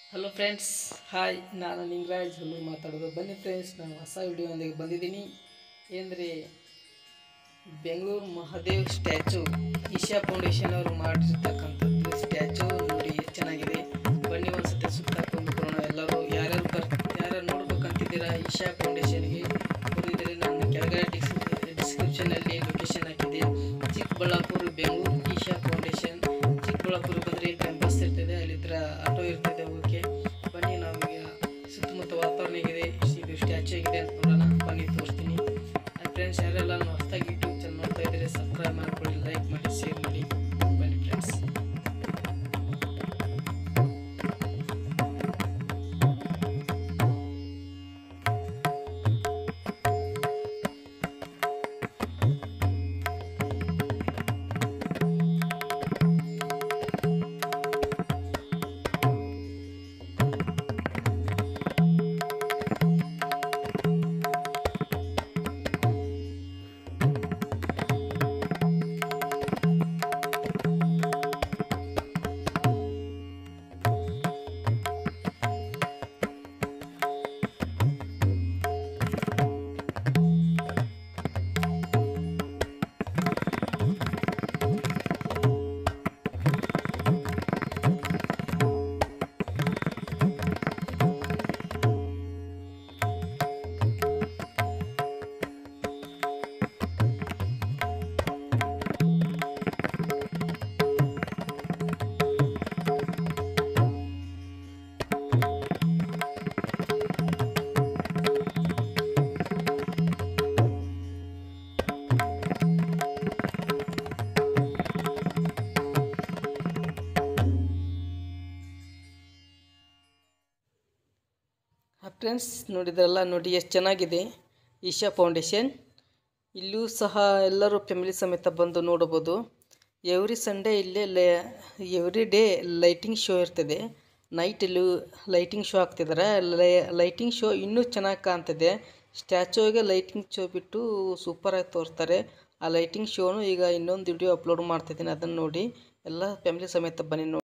hello friends hi ನಾನು ಲಿಂಗರಾಜ್ ಹಲ್ಲು ಮಾತಾಡೋದು ಬನ್ನಿ ಫ್ರೆಂಡ್ಸ್ ನಾನು ಹೊಸ ವಿಡಿಯೋದೊಂದಿಗೆ ಬಂದಿದ್ದೀನಿ ಏನಂದರೆ ಬೆಂಗಳೂರು ಮಹಾದೇವ್ ಸ್ಟ್ಯಾಚು ಈಶಾ ಫೌಂಡೇಶನ್ ಅವರು ಮಾಡಿರ್ತಕ್ಕಂಥದ್ದು ಸ್ಟ್ಯಾಚು ನೋಡಿ ಎಷ್ಟು ಚೆನ್ನಾಗಿದೆ ಬನ್ನಿ ಒಂದ್ಸತಿ ಸುತ್ತಾಕೊಂಡು ಬರೋಣ ಎಲ್ಲರೂ ಯಾರ್ಯಾರು ಬರ್ ಯಾರ್ಯಾರು ನೋಡ್ಬೇಕಂತಿದ್ದೀರಾ ಈಶಾ ಫೌಂಡೇಶನ್ಗೆ ಬಂದಿದ್ದರೆ ನಾನು ಕೆಳಗಡೆ ಡಿಸ್ ಡಿಸ್ಕ್ರಿಪ್ಷನಲ್ಲಿ ಲೊಕೇಶನ್ ಹಾಕಿದೆ ಚಿಕ್ಕಬಳ್ಳಾಪುರ ಬೆಂಗಳೂರು ಈಶಾ ಫೌಂಡೇಶನ್ ಚಿಕ್ಕಬಳ್ಳಾಪುರ ಬಂದರೆ ಟೈಮ್ ಬಸ್ ಇರ್ತದೆ ಅಲ್ಲಿದ್ರ ಆಟೋ ಇರ್ತದೆ ಹೋಗೋಕ್ಕೆ ಬನ್ನಿ ನಾವೀಗ ಸುತ್ತಮುತ್ತ ವಾತಾವರಣ ಹೇಗಿದೆ ಇದು ಸ್ಟ್ಯಾಚು ಹೇಗಿದೆ ಅಂತ ನೋಡೋಣ ಬನ್ನಿ ತೋರಿಸ್ತೀನಿ ಫ್ರೆಂಡ್ಸ್ ಯಾರೆಲ್ಲ ನಾವು ಹೊಸದಾಗಿ ಯೂಟ್ಯೂಬ್ ಚಾನಲ್ ನೋಡ್ತಾ ಇದ್ದಾರೆ ಸಬ್ಸ್ಕ್ರೈಬ್ ಮಾಡ್ಕೊಳ್ಳಿ ಲೈಕ್ ಮಾಡಿ ಶೇರ್ ಮಾಡಿ ಬನ್ನಿ ಫ್ರೆಂಡ್ಸ್ ಫ್ರೆಂಡ್ಸ್ ನೋಡಿದ್ರಲ್ಲ ನೋಡಿ ಎಷ್ಟು ಚೆನ್ನಾಗಿದೆ ಈಶಾ ಫೌಂಡೇಶನ್ ಇಲ್ಲೂ ಸಹ ಎಲ್ಲರೂ ಫ್ಯಾಮಿಲಿ ಸಮೇತ ಬಂದು ನೋಡಬಹುದು ಎವ್ರಿ ಸಂಡೇ ಇಲ್ಲೇ ಲೇ ಎವ್ರಿ ಡೇ ಲೈಟಿಂಗ್ ಶೋ ಇರ್ತದೆ ನೈಟ್ ಇಲ್ಲೂ ಲೈಟಿಂಗ್ ಶೋ ಹಾಕ್ತಿದ್ದಾರೆ ಲೈಟಿಂಗ್ ಶೋ ಇನ್ನೂ ಚೆನ್ನಾಗಿ ಕಾಣ್ತಿದೆ ಸ್ಟ್ಯಾಚುಗೆ ಲೈಟಿಂಗ್ ಶೋ ಬಿಟ್ಟು ಸೂಪರಾಗಿ ತೋರಿಸ್ತಾರೆ ಆ ಲೈಟಿಂಗ್ ಶೋನು ಈಗ ಇನ್ನೊಂದು ವಿಡಿಯೋ ಅಪ್ಲೋಡ್ ಮಾಡ್ತಿದ್ದೀನಿ ಅದನ್ನು ನೋಡಿ ಎಲ್ಲ ಫ್ಯಾಮಿಲಿ ಸಮೇತ ಬನ್ನಿ ನೋಡಿ